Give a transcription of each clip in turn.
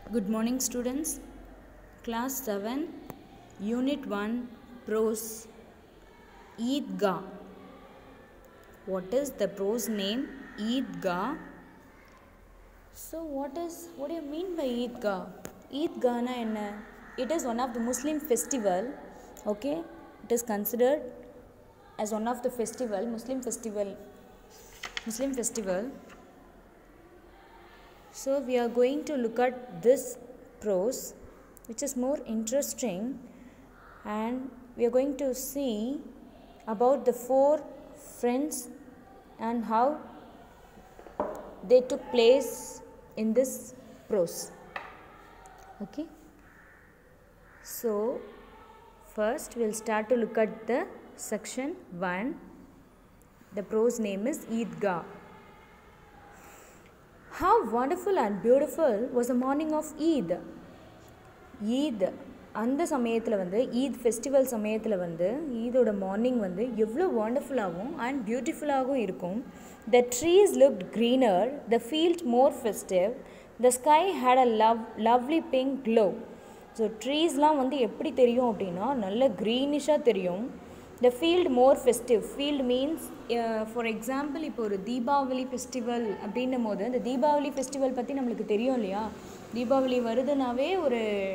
Good morning, students. Class 7, Unit 1, Prose. Eidgah. What is the prose name? Eidgah. So, what is what do you mean by Eidgah? Eidgah na என்ன? It is one of the Muslim festival. Okay, it is considered as one of the festival, Muslim festival, Muslim festival. So we are going to look at this prose which is more interesting and we are going to see about the four friends and how they took place in this prose. Okay. So first we'll start to look at the section 1. The prose name is Eidgah. How wonderful and beautiful was the morning of Eid. Eid அந்த சமயத்தில் வந்து Eid festival சமயத்தில் வந்து ஈதோட morning வந்து எவ்வளோ வண்டர்ஃபுல்லாகவும் and பியூட்டிஃபுல்லாகவும் இருக்கும் the trees looked greener the field more festive the sky had a love lovely pink glow so ட்ரீஸ்லாம் வந்து எப்படி தெரியும் அப்படின்னா நல்ல க்ரீனிஷாக தெரியும் the field more festive field means for example இப்போ ஒரு தீபாவளி ஃபெஸ்டிவல் அப்படின்னும் போது அந்த தீபாவளி ஃபெஸ்டிவல் பற்றி நம்மளுக்கு தெரியும் இல்லையா தீபாவளி வருதுனாவே ஒரு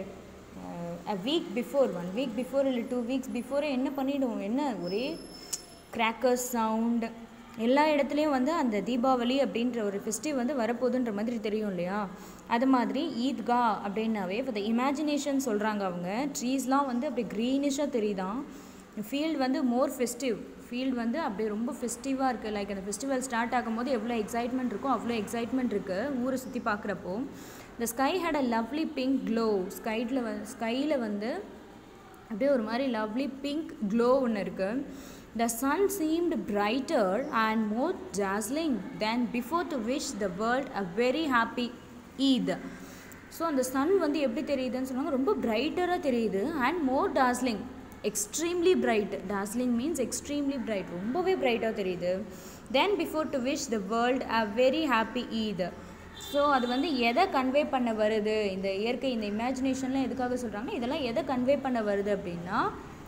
a week before one week before இல்லை டூ வீக்ஸ் பிஃபோரே என்ன பண்ணிவிடுவோம் என்ன ஒரே கிராக்கர்ஸ் சவுண்ட் எல்லா இடத்துலையும் வந்து அந்த தீபாவளி அப்படின்ற ஒரு ஃபெஸ்டிவ் வந்து வரப்போகுதுன்ற மாதிரி தெரியும் இல்லையா அது மாதிரி ஈத்கா அப்படின்னாவே இப்போ இமேஜினேஷன் சொல்கிறாங்க அவங்க ட்ரீஸ்லாம் வந்து அப்படி க்ரீனிஷாக தெரியுதான் ஃபீல்டு வந்து மோர் ஃபெஸ்டிவ் ஃபீல்டு வந்து அப்படியே ரொம்ப ஃபெஸ்டிவாக இருக்குது லைக் அந்த ஃபெஸ்டிவல் ஸ்டார்ட் ஆகும்போது எவ்வளோ எக்ஸைட்மெண்ட் இருக்கோ அவ்வளோ எக்ஸைட்மெண்ட் இருக்குது ஊரை சுற்றி பார்க்குறப்போ the sky had a lovely pink glow ஸ்கைட்டில் வ ஸ்கையில் வந்து அப்படியே ஒரு மாதிரி லவ்லி பிங்க் க்ளோ ஒன்று இருக்குது the sun seemed brighter and more dazzling then before to wish the world a very happy Eid so அந்த சன் வந்து எப்படி தெரியுதுன்னு சொன்னாங்க ரொம்ப பிரைட்டராக தெரியுது and more dazzling extremely bright dazzling means extremely bright ரொம்பவே பிரைட்டாக தெரியுது then before to wish the world a very happy Eid so அது வந்து எதை கன்வே பண்ண வருது இந்த இயற்கை இந்த இமேஜினேஷன்லாம் எதுக்காக சொல்கிறாங்கன்னா இதெல்லாம் எதை கன்வே பண்ண வருது அப்படின்னா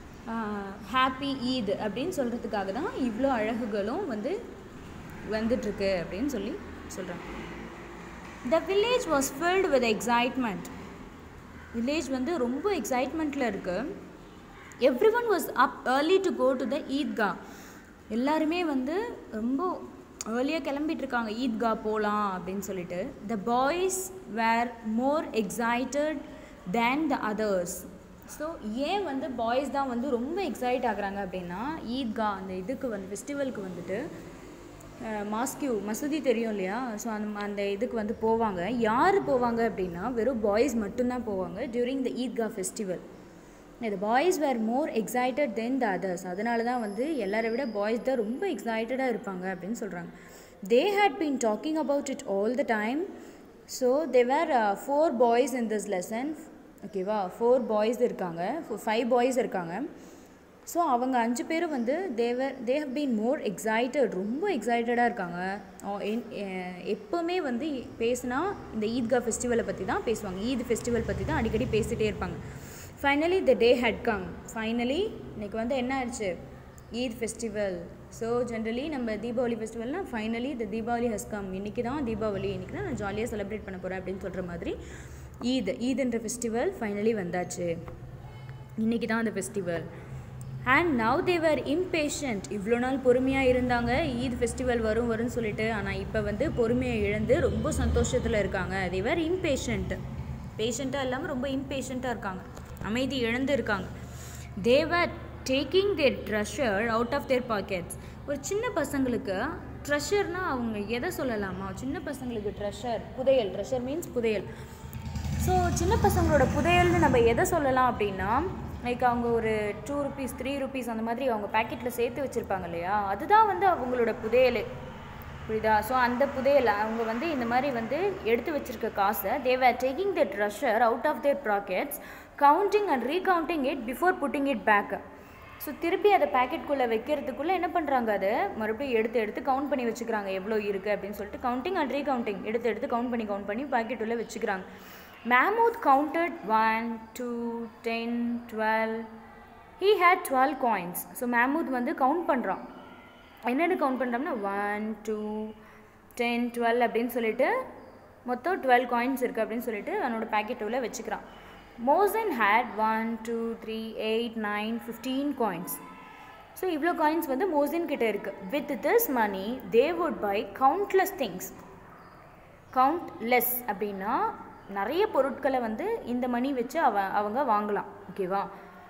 ஹாப்பி ஈத் அப்படின்னு சொல்கிறதுக்காக தான் இவ்வளோ அழகுகளும் வந்து வந்துட்டுருக்கு அப்படின்னு சொல்லி சொல்கிறாங்க the village was filled with excitement village வந்து ரொம்ப எக்ஸைட்மெண்ட்டில் இருக்குது everyone was up early to go to the Eidgah எல்லாருமே வந்து ரொம்ப ஏர்லியாக கிளம்பிட்டு இருக்காங்க ஈத்கா போகலாம் அப்படின்னு சொல்லிட்டு the boys were more excited than the others so ஏன் வந்து பாய்ஸ் தான் வந்து ரொம்ப எக்ஸைட் ஆகுறாங்க அப்படின்னா ஈத்கா அந்த இதுக்கு வந்து ஃபெஸ்டிவலுக்கு வந்துட்டு மாஸ்கியூ மசூதி தெரியும் இல்லையா ஸோ அந்த அந்த இதுக்கு வந்து போவாங்க யார் போவாங்க அப்படின்னா வெறும் பாய்ஸ் மட்டும்தான் போவாங்க டியூரிங் த ஈத்கா ஃபெஸ்டிவல் இந்த boys were more excited then the others அதனால தான் வந்து எல்லாரை விட பாய்ஸ் தான் ரொம்ப எக்ஸைட்டடாக இருப்பாங்க அப்படின்னு சொல்கிறாங்க they had been talking about it all the time so they were four boys in this lesson ஓகேவா ஃபோர் பாய்ஸ் இருக்காங்க ஃபைவ் பாய்ஸ் இருக்காங்க ஸோ அவங்க அஞ்சு பேரும் வந்து they were they have been more excited ரொம்ப எக்ஸைட்டடாக இருக்காங்க எப்போவுமே வந்து பேசுனா இந்த ஈத்கா ஃபெஸ்டிவலை பற்றி தான் பேசுவாங்க ஈத் ஃபெஸ்டிவல் பற்றி தான் அடிக்கடி பேசிகிட்டே இருப்பாங்க finally the day had come finally இன்றைக்கி வந்து என்ன ஆயிடுச்சு ஈத் ஃபெஸ்டிவல் ஸோ ஜென்ரலி நம்ம தீபாவளி ஃபெஸ்டிவல்னால் finally the Deepavali has come இன்றைக்கி தான் தீபாவளி இன்றைக்கி தான் நான் ஜாலியாக செலிப்ரேட் பண்ண போகிறேன் அப்படின்னு சொல்கிற மாதிரி ஈத் ஈத்ன்ற ஃபெஸ்டிவல் ஃபைனலி வந்தாச்சு இன்றைக்கி தான் அந்த festival and now they were impatient இவ்வளோ நாள் பொறுமையாக இருந்தாங்க ஈத் ஃபெஸ்டிவல் வரும் வரும்னு சொல்லிட்டு ஆனால் இப்போ வந்து பொறுமையை இழந்து ரொம்ப சந்தோஷத்தில் இருக்காங்க தேவர் இம்பேஷண்ட் பேஷண்ட்டாக இல்லாமல் ரொம்ப இம்பேஷண்ட்டாக இருக்காங்க அமைதி இழந்து இருக்காங்க they were taking their treasure out of their pockets ஒரு சின்ன பசங்களுக்கு ட்ரெஷர்னால் அவங்க எதை சொல்லலாமா சின்ன பசங்களுக்கு ட்ரெஷர் புதையல் ட்ரெஷர் மீன்ஸ் புதையல் ஸோ சின்ன பசங்களோட புதையல்னு நம்ம எதை சொல்லலாம் அப்படின்னா லைக் அவங்க ஒரு டூ ருபீஸ் த்ரீ ருபீஸ் அந்த மாதிரி அவங்க பேக்கெட்டில் சேர்த்து வச்சுருப்பாங்க இல்லையா அதுதான் வந்து அவங்களோட புதையல் புரியுதா ஸோ அந்த புதையல் அவங்க வந்து இந்த மாதிரி வந்து எடுத்து வச்சுருக்க காசை they were taking the treasure out of their brackets counting and recounting it before putting it back so திருப்பி அதை பேக்கெட்குள்ளே வைக்கிறதுக்குள்ளே என்ன பண்ணுறாங்க அதை மறுபடியும் எடுத்து எடுத்து கவுண்ட் பண்ணி வச்சுக்கிறாங்க எவ்வளோ இருக்குது அப்படின்னு சொல்லிட்டு கவுண்டிங் அண்ட் ரீகவுண்டிங் எடுத்து எடுத்து கவுண்ட் பண்ணி கவுண்ட் பண்ணி பாக்கெட் உள்ள வச்சுக்கிறாங்க Mahmood counted one two ten twelve he had twelve coins so Mahmood வந்து கவுண்ட் பண்ணுறான் என்னென்னு கவுண்ட் பண்ணுறோம்னா ஒன் டூ டென் டுவெல் அப்படின்னு சொல்லிட்டு மொத்தம் டுவெல் காயின்ஸ் இருக்குது அப்படின்னு சொல்லிட்டு அவனோட பேக்கெட் உள்ள வச்சுக்கிறான் Mohsin had one two three eight nine fifteen coins so இவ்வளோ காயின்ஸ் வந்து மோசின் கிட்ட இருக்குது with this money they would buy countless things countless அப்படின்னா நிறைய பொருட்களை வந்து இந்த மணி வச்சு அவ அவங்க வாங்கலாம் ஓகேவா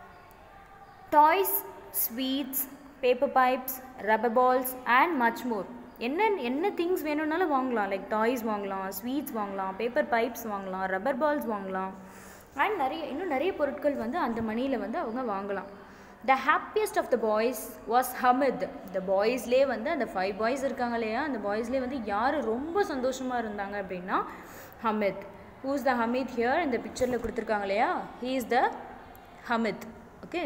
toys sweets paper pipes rubber balls and much more என்ன என்ன திங்ஸ் வேணும்னாலும் வாங்கலாம் லைக் டாய்ஸ் வாங்கலாம் ஸ்வீட்ஸ் வாங்கலாம் பேப்பர் பைப்ஸ் வாங்கலாம் ரப்பர் பால்ஸ் வாங்கலாம் அண்ட் நிறைய இன்னும் நிறைய பொருட்கள் வந்து அந்த மணியில் வந்து அவங்க வாங்கலாம் the happiest of the boys was Hamid இந்த பாய்ஸ்லேயே வந்து அந்த ஃபைவ் பாய்ஸ் இருக்காங்க இல்லையா அந்த பாய்ஸ்லேயே வந்து யார் ரொம்ப சந்தோஷமாக இருந்தாங்க அப்படின்னா Hamid who's the Hamid here இந்த பிக்சரில் கொடுத்துருக்காங்க இல்லையா he is the Hamid okay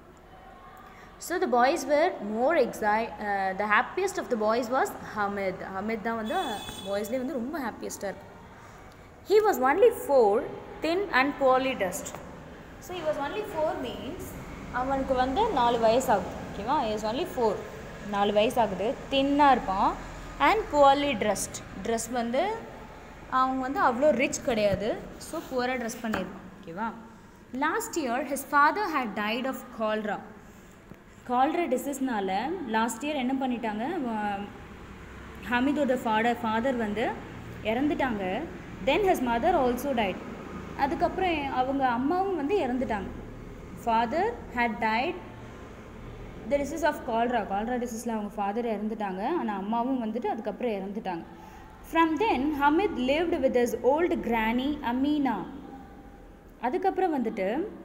so the boys were more எக்ஸை the happiest of the boys was Hamid Hamid தான் வந்து பாய்ஸ்லேயே வந்து ரொம்ப ஹாப்பியஸ்ட்டாக இருக்கும் he was only four thin and poorly dressed so he was only four means அவனுக்கு வந்து நாலு வயசு ஆகுது ஓகேவா இஸ் ஒன்லி ஃபோர் நாலு வயசு ஆகுது தின்னாக இருப்பான் அண்ட் poorly dressed ட்ரெஸ் வந்து அவங்க வந்து அவ்வளோ ரிச் கிடையாது ஸோ புவராக ட்ரெஸ் பண்ணியிருப்பான் ஓகேவா last year his father had died of cholera கால்ரா டிசீஸ்னால last year என்ன பண்ணிட்டாங்க வ- ஹமீதோட ஃபாதர் ஃபாதர் வந்து இறந்துட்டாங்க தென் ஹிஸ் மதர் ஆல்சோ டைட் அதுக்கப்புறம் அவங்க அம்மாவும் வந்து இறந்துட்டாங்க father had died the disease of கால்ரா கால்ரா டிசீஸில் அவங்க ஃபாதர் இறந்துட்டாங்க ஆனால் அம்மாவும் வந்துட்டு அதுக்கப்புறம் இறந்துட்டாங்க from then Hamid lived with his old granny Amina அதுக்கப்புறம் வந்துட்டு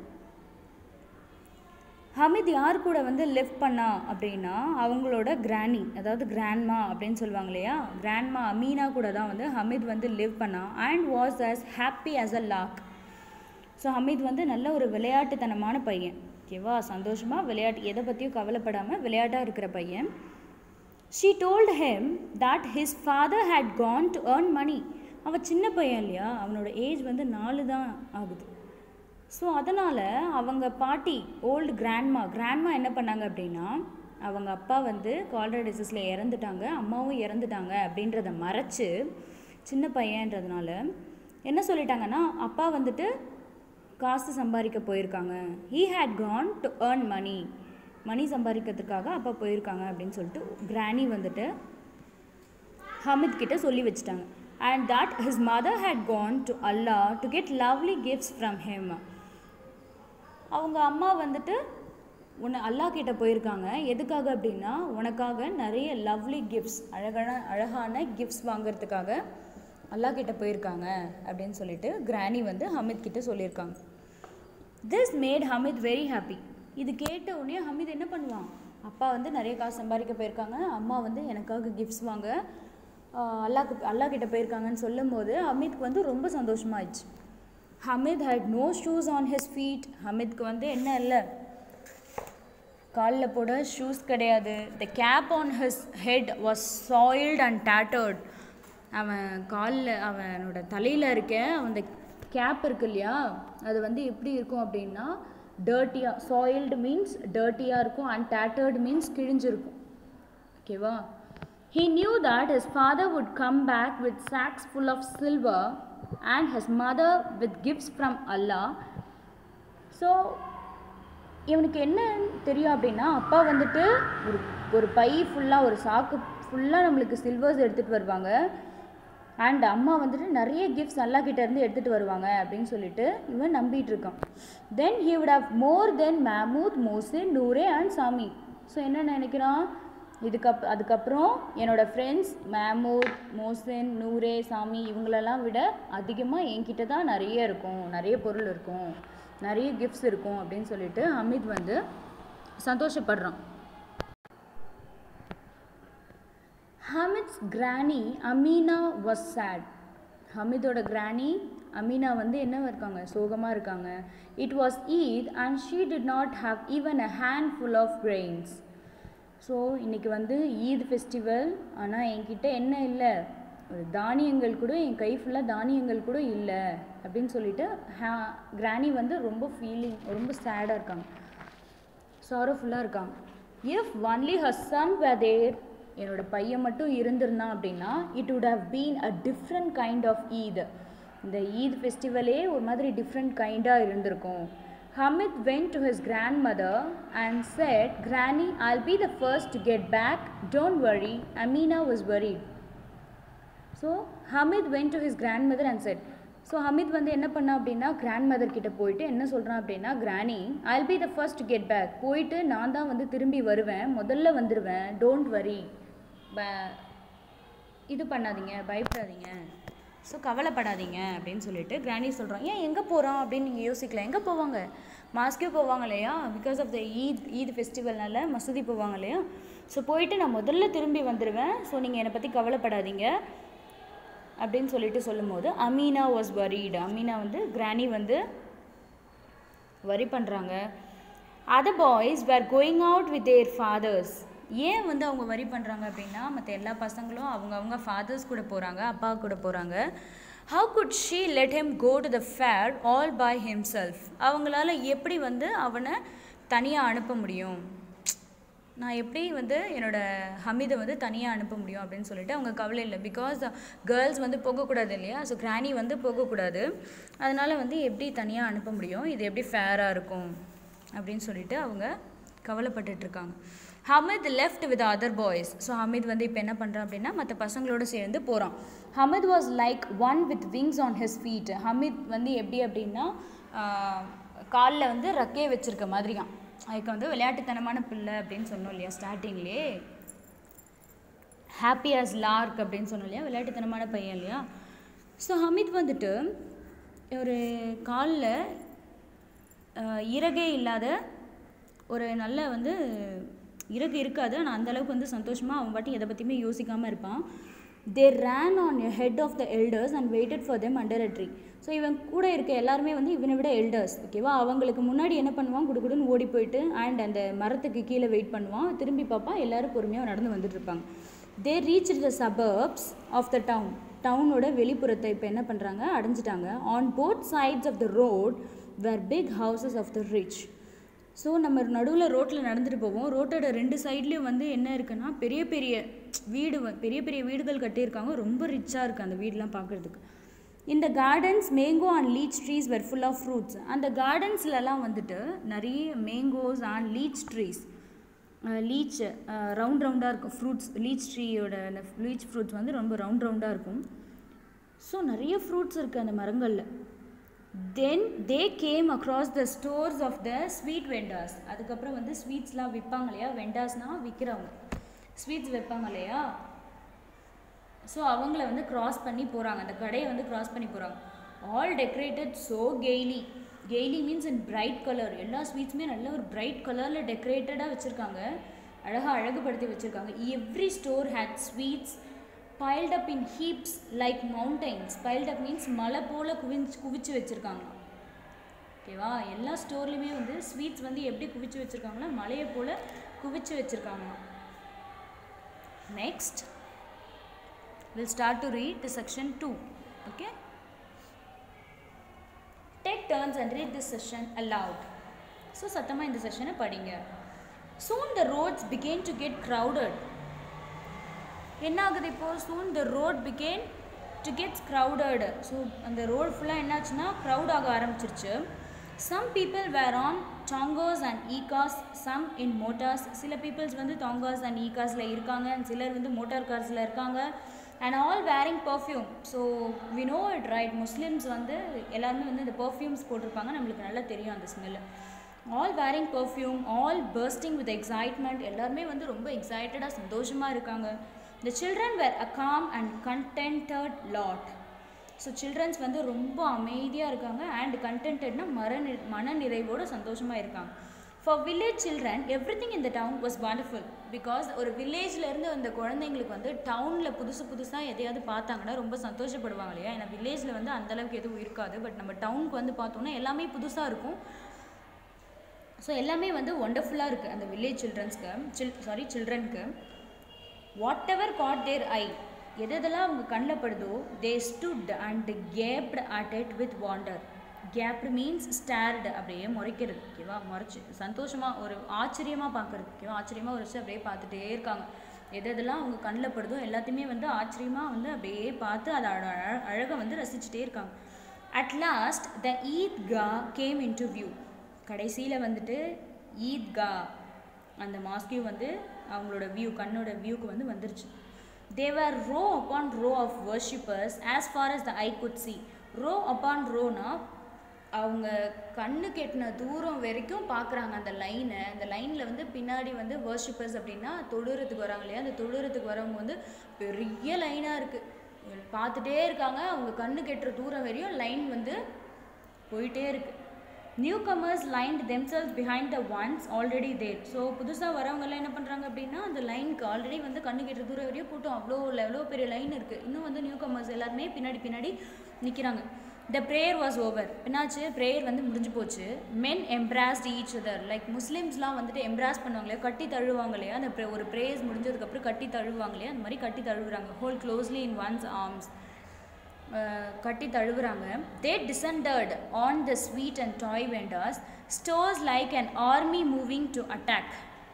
ஹமித் யார் கூட வந்து லிவ் பண்ணா அப்படின்னா அவங்களோட கிராணி அதாவது கிராண்ட்மா அப்படின்னு சொல்லுவாங்க இல்லையா கிராண்ட்மா அமீனா கூட தான் வந்து ஹமித் வந்து லிவ் பண்ணா and was as happy as a lark so Hamid வந்து நல்ல ஒரு விளையாட்டுத்தனமான பையன் ஓகேவா சந்தோஷமாக விளையாட்டு எதை பற்றியும் கவலைப்படாமல் விளையாட்டாக இருக்கிற பையன் she told him that his father had gone to earn money அவன் சின்ன பையன் இல்லையா அவனோட ஏஜ் வந்து நாலு தான் ஆகுது ஸோ அதனால் அவங்க பாட்டி ஓல்டு கிராண்ட்மா கிராண்ட்மா என்ன பண்ணாங்க அப்படின்னா அவங்க அப்பா வந்து கால்ரா டிசீஸில் இறந்துட்டாங்க அம்மாவும் இறந்துட்டாங்க அப்படின்றத மறைச்சு சின்ன பையன்றதுனால என்ன சொல்லிட்டாங்கன்னா அப்பா வந்துட்டு காசு சம்பாதிக்க போயிருக்காங்க he had gone to earn money money சம்பாதிக்கிறதுக்காக அப்பா போயிருக்காங்க அப்படின்னு சொல்லிட்டு கிராணி வந்துட்டு ஹமித் கிட்ட சொல்லி வச்சுட்டாங்க and that his mother had gone to Allah to get lovely gifts from him அவங்க அம்மா வந்துட்டு உன்னை அல்லாஹ் கிட்ட போயிருக்காங்க எதுக்காக அப்படின்னா உனக்காக நிறைய லவ்லி கிஃப்ட்ஸ் அழகான அழகான கிஃப்ட்ஸ் வாங்குறதுக்காக அல்லாஹ் கிட்ட போயிருக்காங்க அப்படின்னு சொல்லிட்டு கிராணி வந்து ஹமித் கிட்ட சொல்லியிருக்காங்க this made Hamid very happy இது கேட்ட உடனே ஹமித் என்ன பண்ணுவான் அப்பா வந்து நிறைய காசு சம்பாதிக்க போயிருக்காங்க அம்மா வந்து எனக்காக கிஃப்ட்ஸ் வாங்க ஆஹ் அல்லாஹ்க்கு அல்லாஹ் கிட்ட போயிருக்காங்கன்னு சொல்லும்போது ஹமித்க்கு வந்து ரொம்ப சந்தோஷமாயிடுச்சு Hamid had no shoes on his feet ஹமித்க்கு வந்து என்ன இல்லை காலில் போட ஷூஸ் கிடையாது the cap on his head was soiled and tattered அவன் காலில் அவனோட தலையில் இருக்க அந்த கேப் இருக்கு இல்லையா அது வந்து எப்படி இருக்கும் அப்படின்னா டர்ட்டியாக சாயில்டு மீன்ஸ் டர்ட்டியாக இருக்கும் அண்ட் டேட்டர்டு மீன்ஸ் கிழிஞ்சிருக்கும் ஓகேவா He knew that his father would come back with sacks full of silver and his mother with gifts from Allah. So இவனுக்கு என்ன தெரியும் அப்படின்னா அப்பா வந்துட்டு ஒரு ஒரு பை ஃபுல்லாக ஒரு சாக்கு ஃபுல்லாக நம்மளுக்கு சில்வர்ஸ் எடுத்துகிட்டு வருவாங்க அண்ட் அம்மா வந்துட்டு நிறைய கிஃப்ட்ஸ் அல்லா கிட்ட இருந்து எடுத்துகிட்டு வருவாங்க அப்படின்னு சொல்லிட்டு இவன் நம்பிட்டு இருக்கான் then he would have more then Mahmood Mohsin Noorey and Sammi so என்ன நினைக்கிறான் இதுக்கப் அதுக்கப்புறம் என்னோட ஃப்ரெண்ட்ஸ் மேமூத் மோசின் நூரே சாமி இவங்களெல்லாம் விட அதிகமாக என்கிட்ட தான் நிறைய இருக்கும் நிறைய பொருள் இருக்கும் நிறைய கிஃப்ட்ஸ் இருக்கும் அப்படின்னு சொல்லிட்டு அமித் வந்து சந்தோஷப்படுறான் ஹமித்ஸ் கிராணி அமீனா வாஸ் சேட் ஹமிதோட கிராணி அமீனா வந்து என்ன இருக்காங்க சோகமாக இருக்காங்க it was Eid and she did not have even a handful of grains so இன்றைக்கி வந்து ஈத் ஃபெஸ்டிவல் ஆனால் என்கிட்ட என்ன இல்லை ஒரு தானியங்கள் கூட என் கை ஃபுல்லாக தானியங்கள் கூட இல்லை அப்படின்னு சொல்லிட்டு ஹே கிராணி வந்து ரொம்ப ஃபீலிங் ரொம்ப சேடாக இருக்காங்க சாரோஃபுல்லாக இருக்காங்க if only her son there என்னோட பையன் மட்டும் இருந்திருந்தான் அப்படின்னா it would have been a different kind of Eid இந்த ஈத் ஃபெஸ்டிவலே ஒரு மாதிரி டிஃப்ரெண்ட் கைண்டாக இருந்திருக்கும் Hamid went to his grandmother and said granny i'll be the first to get back don't worry amina was worried so Hamid went to his grandmother and said so Hamid வந்து என்ன பண்ணா அப்படின்னா கிராண்ட் மதர் கிட்ட போயிட்டு என்ன சொல்கிறான் அப்படின்னா granny I'll be the first get back போயிட்டு நான் தான் வந்து திரும்பி வருவேன் முதல்ல வந்துடுவேன் டோன்ட் வரி இது பண்ணாதீங்க பயப்படாதீங்க ஸோ கவலைப்படாதீங்க அப்படின்னு சொல்லிட்டு கிராணி சொல்கிறான் ஏன் எங்கே போகிறோம் அப்படின்னு நீங்கள் யோசிக்கலாம் எங்கே போவாங்க மாஸ்கே போவாங்க இல்லையா because of the Eid Eid ஃபெஸ்டிவல்னால மசூதி போவாங்க இல்லையா ஸோ போயிட்டு நான் முதல்ல திரும்பி வந்துடுவேன் ஸோ நீங்கள் என்னை பற்றி கவலைப்படாதீங்க அப்படின்னு சொல்லிட்டு சொல்லும்போது அமீனா வாஸ் worried அமீனா வந்து கிராணி வந்து வரி பண்ணுறாங்க other boys were going out with their fathers ஏன் வந்து அவங்க வரி பண்ணுறாங்க அப்படின்னா மற்ற எல்லா பசங்களும் அவங்க அவங்க ஃபாதர்ஸ் கூட போகிறாங்க அப்பா கூட போகிறாங்க how could she let him go to the fair all by himself அவங்களால எப்படி வந்து அவனை தனியாக அனுப்ப முடியும் நான் எப்படி வந்து என்னோட ஹமீதை வந்து தனியாக அனுப்ப முடியும் அப்படின்னு சொல்லிட்டு அவங்க கவலை இல்லை பிகாஸ் கேர்ள்ஸ் வந்து போகக்கூடாது இல்லையா ஸோ கிராணி வந்து போகக்கூடாது அதனால் வந்து எப்படி தனியாக அனுப்ப முடியும் இது எப்படி ஃபேராக இருக்கும் அப்படின்னு சொல்லிட்டு அவங்க கவலைப்பட்டுட்டு இருக்காங்க Hamid left with other boys so Hamid வந்து இப்போ என்ன பண்ணுறான் அப்படின்னா மற்ற பசங்களோட சேர்ந்து போகிறான் Hamid was like one with wings on his feet Hamid வந்து எப்படி அப்படின்னா காலில் வந்து ரக்கையை வச்சிருக்க மாதிரியாம் அதுக்கு வந்து விளையாட்டுத்தனமான பிள்ளை அப்படின்னு சொன்னோம் இல்லையா ஸ்டார்டிங்லேயே ஹாப்பி as லார்க் அப்படின்னு சொன்னோம் இல்லையா விளையாட்டுத்தனமான பையன் இல்லையா ஸோ ஹமித் வந்துட்டு ஒரு காலில் இறகே இல்லாத ஒரு நல்ல வந்து இறகு இருக்காது ஆனால் அந்த அளவுக்கு வந்து சந்தோஷமாக அவன் பாட்டி எதை பற்றியுமே யோசிக்காமல் இருப்பான் they ran on head of the elders and waited for them under a tree so இவன் கூட இருக்க எல்லாருமே வந்து இவனை விட எல்டர்ஸ் ஓகேவா அவங்களுக்கு முன்னாடி என்ன பண்ணுவான் குடுகுடுன்னு ஓடி போயிட்டு அண்ட் அந்த மரத்துக்கு கீழே வெயிட் பண்ணுவான் திரும்பி பார்ப்பான் எல்லாரும் பொறுமையாக நடந்து வந்துட்டு இருப்பாங்க they reach the suburbs of the town டவுனோட வெளிப்புறத்தை இப்போ என்ன பண்ணுறாங்க அடைஞ்சிட்டாங்க on both sides of the road were big houses of the rich so நம்ம நடுவில் ரோட்டில் நடந்துட்டு போவோம் ரோட்டோட ரெண்டு சைட்லேயும் வந்து என்ன இருக்குன்னா பெரிய பெரிய வீடு வ- பெரிய பெரிய வீடுகள் கட்டியிருக்காங்க ரொம்ப ரிச்சாக இருக்குது அந்த வீடெலாம் பார்க்குறதுக்கு இந்த gardens mango and litchi trees were full of fruits அந்த கார்டன்ஸ்லலாம் வந்துட்டு நிறைய mangoes and litchi trees litchi round ரவுண்டாக இருக்கும் ஃப்ரூட்ஸ் லீச் ட்ரீயோட அந்த லீச் ஃப்ரூட்ஸ் வந்து ரொம்ப ரவுண்ட் ரவுண்டாக இருக்கும் ஸோ நிறைய ஃப்ரூட்ஸ் இருக்குது அந்த மரங்களில் then they came across the stores of the sweet vendors அதுக்கப்புறம் வந்து ஸ்வீட்ஸ்லாம் விற்பாங்க இல்லையா வெண்டாஸ்னால் விற்கிறவங்க ஸ்வீட்ஸ் வைப்பாங்க இல்லையா ஸோ அவங்கள வந்து கிராஸ் பண்ணி போகிறாங்க அந்த கடையை வந்து கிராஸ் பண்ணி போகிறாங்க all decorated so gaily gaily means in bright colour எல்லா ஸ்வீட்ஸுமே நல்ல ஒரு பிரைட் கலரில் டெக்கரேட்டடாக வச்சுருக்காங்க அழகாக அழகுபடுத்தி வச்சுருக்காங்க every store had sweets piled up in heaps like mountains piled up means மலை போல் குவிஞ்சு குவிச்சு வச்சுருக்காங்க ஓகேவா எல்லா ஸ்டோர்லையுமே வந்து ஸ்வீட்ஸ் வந்து எப்படி குவிச்சு வச்சுருக்காங்களா மலையை போல் குவிச்சு வச்சுருக்காங்க next will start to read the section two okay take turns and read this session aloud so சத்தமாக இந்த செஷனை படிங்க soon the roads began to get crowded என்ன ஆகுது இப்போ soon the road began to gets crowded so அந்த road ஃபுல்லாக என்னாச்சுன்னா க்ரௌட் ஆக ஆரம்பிச்சிருச்சு some people were on tongas and ekkas some in motors சில பீப்புள்ஸ் வந்து டாங்காஸ் அண்ட் ஈகாஸில் இருக்காங்க and சிலர் வந்து மோட்டார் கார்ஸில் இருக்காங்க and all wearing perfume so we know it right Muslims வந்து எல்லாருமே வந்து இந்த பர்ஃப்யூம்ஸ் போட்டிருப்பாங்க நம்மளுக்கு நல்லா தெரியும் அந்த smell all wearing perfume all bursting with excitement எல்லாருமே வந்து ரொம்ப எக்ஸைட்டடாக சந்தோஷமாக இருக்காங்க the children were a calm and contented lot so childrens வந்து ரொம்ப அமைதியாக இருக்காங்க அண்ட் கண்டென்டட்னா மர மன நிறைவோடு சந்தோஷமாக இருக்காங்க for village children everything இந்த டவுன் வாஸ் வண்டர்ஃபுல் பிகாஸ் ஒரு வில்லேஜ்லேருந்து அந்த குழந்தைங்களுக்கு வந்து டவுனில் புதுசு புதுசாக எதையாவது பார்த்தாங்கன்னா ரொம்ப சந்தோஷப்படுவாங்க இல்லையா ஏன்னா வில்லேஜில் வந்து அந்தளவுக்கு எதுவும் இருக்காது பட் நம்ம டவுனுக்கு வந்து பார்த்தோன்னா எல்லாமே புதுசாக இருக்கும் ஸோ எல்லாமே வந்து ஒண்டர்ஃபுல்லாக இருக்குது அந்த வில்லேஜ் சில்ட்ரன்ஸ்க்கு சில் சாரி சில்ட்ரனுக்கு whatever caught their eye எது எதெல்லாம் அவங்க கண்ணில் படுதோ they stood and gaped at it with wonder gaped means stared அப்படியே முறைக்கிறது ஓகேவா முறைச்சி சந்தோஷமாக ஒரு ஆச்சரியமாக பார்க்குறது ஓகேவா ஆச்சரியமாக ஒரு விஷயம் அப்படியே பார்த்துட்டே இருக்காங்க எது எதெல்லாம் அவங்க கண்ணில் படுதோ எல்லாத்தையுமே வந்து ஆச்சரியமாக வந்து அப்படியே பார்த்து அதை அழ அழகை வந்து ரசிச்சுட்டே இருக்காங்க at last the Eidgah came into view கடைசியில் வந்துட்டு ஈத்கா அந்த மாஸ்கியூ வந்து அவங்களோட வியூ கண்ணோட வியூக்கு வந்து வந்துருச்சு there were row upon row of worshippers as far as the eye could see row upon ரோனா அவங்க கண்ணு கெட்டின தூரம் வரைக்கும் பார்க்குறாங்க அந்த லைனை அந்த லைனில் வந்து பின்னாடி வந்து வர்ஷிப்பர்ஸ் அப்படின்னா தொழுறதுக்கு வராங்க இல்லையா அந்த தொழுறதுக்கு வரவங்க வந்து பெரிய லைனாக இருக்குது பார்த்துட்டே இருக்காங்க அவங்க கண்ணு கெட்டுற தூரம் வரையும் லைன் வந்து போயிட்டே இருக்குது newcomers lined themselves behind the ones already there so புதுசாக வரவங்கெல்லாம் என்ன பண்ணுறாங்க அப்படின்னா அந்த லைனுக்கு ஆல்ரெடி வந்து கண்ணு கெட்டுற தூரம் வரையும் கூட்டம் அவ்வளோ எவ்வளோ பெரிய லைன் இருக்குது இன்னும் வந்து நியூ கமர்ஸ் எல்லாருமே பின்னாடி பின்னாடி நிற்கிறாங்க த ப்ரேயர் வாஸ் ஓவர் என்னாச்சு ப்ரேயர் வந்து முடிஞ்சு போச்சு men embraced each other like முஸ்லீம்ஸ்லாம் வந்துட்டு எம்ப்ராஸ் பண்ணுவாங்க இல்லையா கட்டி தழுவாங்க இல்லையா அந்த pra- ஒரு ப்ரேயர்ஸ் முடிஞ்சதுக்கப்புறம் கட்டி தழுவாங்க இல்லையா அந்த மாதிரி கட்டி தழுவுறாங்க hold closely in one's arms கட்டி தழுவுறாங்க they descended on the sweet and toy vendors stores like an army moving to attack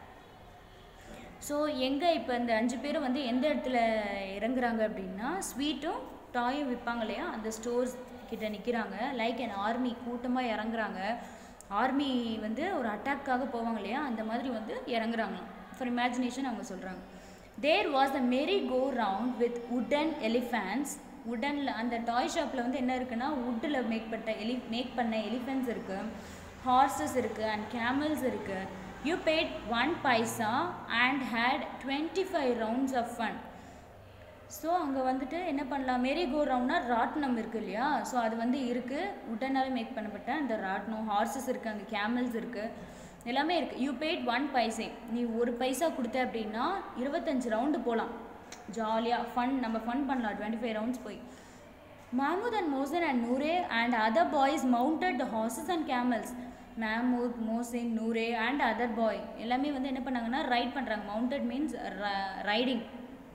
so எங்கே இப்போ இந்த அஞ்சு பேரும் வந்து எந்த இடத்துல இறங்குறாங்க அப்படின்னா ஸ்வீட்டும் டாயும் விற்பாங்க இல்லையா அந்த ஸ்டோர்ஸ் கிட்ட நிற்கிறாங்க லைக் அன் ஆர்மி கூட்டமாக இறங்குறாங்க ஆர்மி வந்து ஒரு அட்டாக்காக போவாங்க இல்லையா அந்த மாதிரி வந்து இறங்குறாங்களாம் ஃபார் இமேஜினேஷன் அவங்க சொல்கிறாங்க தேர் was the merry go round with wooden elephants உடனில் அந்த டாய் ஷாப்பில் வந்து என்ன இருக்குன்னா வுட்டில் மேக் பண்ண எலி மேக் பண்ண எலிஃபென்ட்ஸ் இருக்குது ஹார்சஸ் இருக்குது அண்ட் கேமல்ஸ் இருக்குது you paid one paisa and had twenty five rounds of fun so அங்கே வந்துட்டு என்ன பண்ணலாம் மேரி கோ ரவுண்ட்னா ராட்னம் இருக்குது இல்லையா ஸோ அது வந்து இருக்குது உடனால மேக் பண்ணப்பட்ட அந்த ராட்னம் ஹார்சஸ் இருக்குது அங்கே கேமல்ஸ் இருக்குது எல்லாமே இருக்குது யூ பேட் ஒன் பைசே நீ ஒரு பைசா கொடுத்த அப்படின்னா இருபத்தஞ்சு ரவுண்டு போகலாம் ஜாலியாக ஃபன் நம்ம ஃபன் பண்ணலாம் டுவெண்ட்டி ஃபைவ் ரவுண்ட்ஸ் போய் Mahmud and Mohsen and Noore and other boys mounted the horses and camels. Mahmud, Mohsen, Noore and other boy எல்லாமே வந்து என்ன பண்ணாங்கன்னா ரைட் பண்ணுறாங்க மவுண்டட் மீன்ஸ் ரைடிங்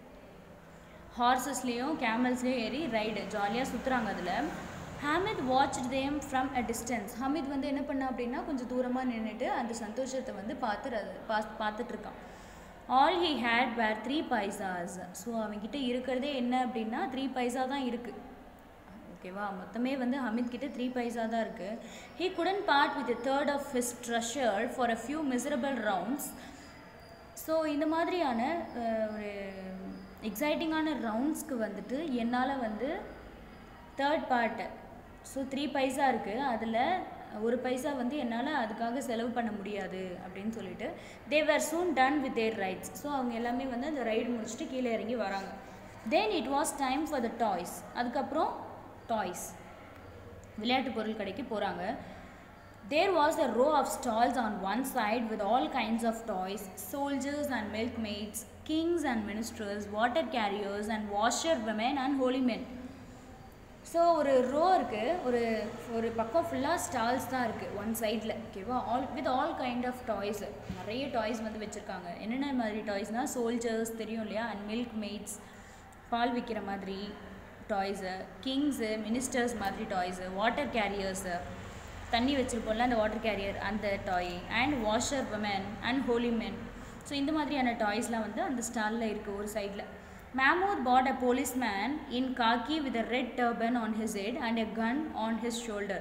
ஹார்சஸ்லேயும் கேமல்ஸ்லேயும் ஏறி ரைடு ஜாலியாக சுற்றுறாங்க அதில் Hamid watch them from a distance Hamid வந்து என்ன பண்ணா அப்படின்னா கொஞ்சம் தூரமாக நின்றுட்டு அந்த சந்தோஷத்தை வந்து பார்த்து ர- பா- பார்த்துட்டு இருக்கான் all he had were three paisas so அவன்கிட்ட இருக்கிறதே என்ன அப்படின்னா த்ரீ பைசா தான் இருக்குது ஓகேவா மொத்தமே வந்து ஹமித் கிட்ட த்ரீ பைசா தான் இருக்குது he couldn't part with third of his treasure for a few miserable rounds so இந்த மாதிரியான அஹ், ஒரு எக்ஸைட்டிங்கான ரவுண்ட்ஸ்க்கு வந்துட்டு என்னால் வந்து third part so three paisa இருக்குது அதில் ஒரு பைசா வந்து என்னால் அதுக்காக செலவு பண்ண முடியாது அப்படின்னு சொல்லிட்டு they were soon done with their rides so அவங்க எல்லாமே வந்து அந்த ரைடு முடிச்சுட்டு கீழே இறங்கி வராங்க then it was time for the toys அதுக்கப்புறம் டாய்ஸ் விளையாட்டு பொருள் கடைக்கு போகிறாங்க There was a row of stalls on one side with all kinds of toys, soldiers and milkmaids, kings and ministers, water carriers and washerwomen and holy men. So ஒரு row இருக்குது ஒரு ஒரு பக்கம் ஃபுல்லாக ஸ்டால்ஸ் தான் இருக்குது ஒன் சைடில் ஓகேவா all with all kind of toys நிறைய டாய்ஸ் வந்து வச்சுருக்காங்க என்னென்ன மாதிரி டாய்ஸ்னால் சோல்ஜர்ஸ் தெரியும் இல்லையா அண்ட் மில்க் மெய்ட்ஸ் பால் விற்கிற மாதிரி டாய்ஸு கிங்ஸு மினிஸ்டர்ஸ் மாதிரி டாய்ஸு வாட்டர் கேரியர்ஸு தண்ணி வச்சுருப்போம்ல அந்த வாட்டர் கேரியர் அந்த toy and washer women and holy men so இந்த மாதிரியான டாய்ஸ்லாம் வந்து அந்த ஸ்டாலில் இருக்குது ஒரு சைடில் Mahmood bought a policeman in khaki with a red turban on his head and a gun on his shoulder.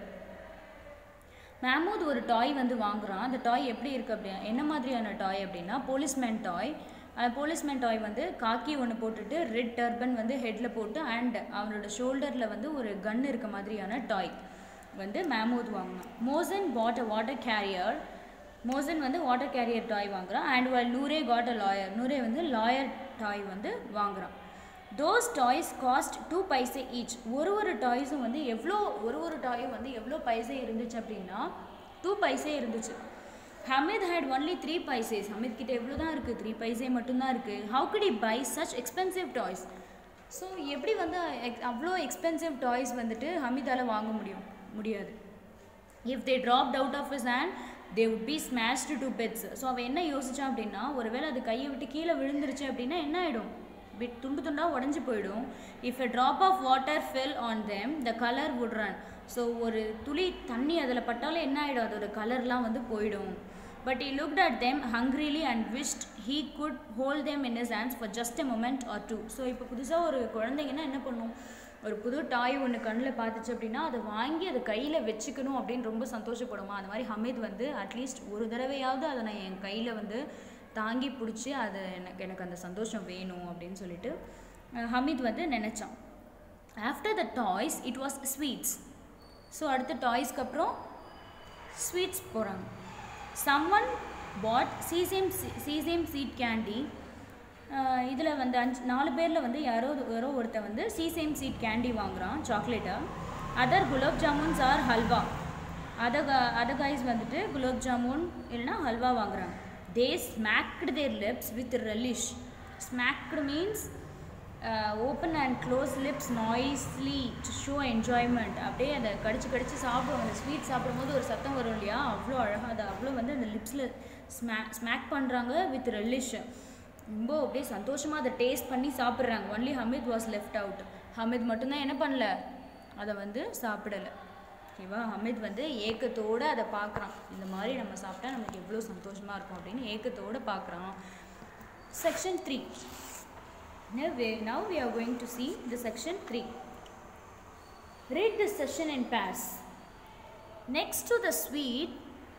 மேமூத் ஒரு டாய் வந்து வாங்குறான் அந்த டாய் எப்படி இருக்குது அப்படின்னா என்ன மாதிரியான டாய் அப்படின்னா போலீஸ்மேன் டாய் அந்த போலீஸ்மேன் டாய் வந்து காக்கி ஒன்று போட்டுட்டு ரெட் டர்பன் வந்து ஹெட்டில் போட்டு அண்ட் அவனோட ஷோல்டரில் வந்து ஒரு கன் இருக்க மாதிரியான டாய் வந்து மேமூத் வாங்கினான் Mohsin bought a water carrier Mohsin வந்து வாட்டர் கேரியர் டாய் வாங்குறான் and while Noore got a lawyer Noore வந்து லாயர் டாய் வந்து வாங்குறான் those toys cost two paise each ஒரு ஒரு டாய்ஸும் வந்து எவ்வளோ ஒரு ஒரு டாயும் வந்து எவ்வளோ பைசே இருந்துச்சு அப்படின்னா டூ பைசே இருந்துச்சு Hamid had only three paises Hamid கிட்ட எவ்வளோ தான் இருக்குது த்ரீ பைசே மட்டும்தான் இருக்குது how could he buy such expensive toys so எப்படி வந்து ex- அவ்வளோ எக்ஸ்பென்சிவ் டாய்ஸ் வந்துட்டு ஹமீதால் வாங்க முடியும் முடியாது if they dropped out of his hand they would be smashed to bits so அவன் என்ன யோசிச்சான் அப்படின்னா ஒருவேளை அது கையை விட்டு கீழே விழுந்துருச்சு அப்படின்னா என்ன ஆகிடும் பிட் துண்டு துண்டாக உடஞ்சி போயிடும் if a drop of water fell on them the colour would run so ஒரு துளி தண்ணி அதில் பட்டாலும் என்ன ஆகிடும் அதோட கலர்லாம் வந்து போயிடும் but he looked at them hungrily and wished he could hold them in his hands for just a moment or two so இப்போ புதுசாக ஒரு குழந்தைங்கன்னா என்ன பண்ணும் ஒரு புது டாய் ஒன்று கண்ணில் பார்த்துச்சு அப்படின்னா அதை வாங்கி அதை கையில் வச்சுக்கணும் அப்படின்னு ரொம்ப சந்தோஷப்படுமா அந்த மாதிரி ஹமீத் வந்து அட்லீஸ்ட் ஒரு தடவையாவது அதை நான் என் கையில் வந்து தாங்கி பிடிச்சி அது எனக்கு எனக்கு அந்த சந்தோஷம் வேணும் அப்படின்னு சொல்லிட்டு அஹ், ஹமீத் வந்து நினச்சான் after the toys it was sweets so அடுத்த டாய்ஸ்க்கு அப்புறம் ஸ்வீட்ஸ் போகிறாங்க summon bought sesame sesame seed candy இதில் வந்து அஞ்சு நாலு பேரில் வந்து யாரோ யாரோ ஒருத்தன் வந்து சீசேம் சீட் கேண்டி வாங்குறான் சாக்லேட்டாக அதர் குலாப் ஜாமுன்ஸ் ஆர் ஹல்வா அத அத கைஸ் வந்துட்டு குலாப் ஜாமுன் இல்லைன்னா ஹல்வா வாங்குறாங்க they smacked their lips with relish smacked means open and close lips noisily to show enjoyment அப்படியே அதை கடிச்சு கடிச்சு சாப்பிடுவோம் அந்த ஸ்வீட் சாப்பிடும்போது ஒரு சத்தம் வரும் இல்லையா அவ்வளோ அழகாக அது அவ்வளோ வந்து அந்த லிப்ஸில் ஸ்மாக் ஸ்மாக் பண்ணுறாங்க வித் ரெலிஷ் ரொம்ப அப்படியே சந்தோஷமாக அதை டேஸ்ட் பண்ணி சாப்பிட்றாங்க only Hamid was left out Hamid மட்டும்தான் என்ன பண்ணல அதை வந்து சாப்பிடலை ஓகேவா ஹமீத் வந்து ஏக்கத்தோடு அதை பார்க்குறான் இந்த மாதிரி நம்ம சாப்பிட்டா நமக்கு எவ்வளோ சந்தோஷமாக இருக்கும் அப்படின்னு ஏக்கத்தோடு பார்க்குறான் section three Now we, now we are going to see the section 3. Read this session in pairs. Next to the sweet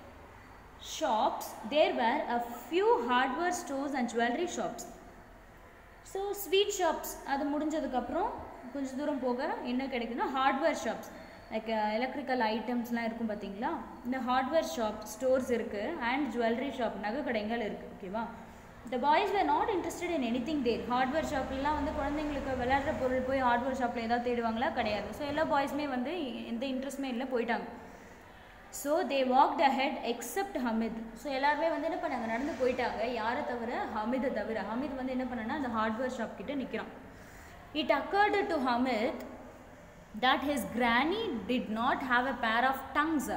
shops, there were a few hardware stores and jewelry shops. So sweet shops அது முடிஞ்சதுக்கப்புறம் கொஞ்சம் தூரம் போக என்ன கிடைக்குன்னா hardware shops like electrical ஐட்டம்ஸ்லாம் இருக்கும் பார்த்தீங்களா இந்த ஹார்ட்வேர் ஷாப் ஸ்டோர்ஸ் இருக்குது அண்ட் ஜுவல்லரி ஷாப் நகை கடைகள் இருக்குது ஓகேவா the boys were not interested in anything there hardware ஷாப்லாம் வந்து குழந்தைங்களுக்கு விளையாடுற பொருள் போய் ஹார்ட்வேர் ஷாப்பில் ஏதாவது தேடுவாங்களா கிடையாது ஸோ எல்லா பாய்ஸுமே வந்து எந்த இன்ட்ரெஸ்ட்டுமே இல்லை போயிட்டாங்க so they walked ahead except Hamid so எல்லாருமே வந்து என்ன பண்ணாங்க நடந்து போயிட்டாங்க யாரை தவிர ஹமிதை தவிர ஹமித் வந்து என்ன பண்ணான்னா அந்த ஹார்ட்வேர் ஷாப் கிட்ட நிற்கிறான் it occurred to Hamid that his granny did not have a pair of tongues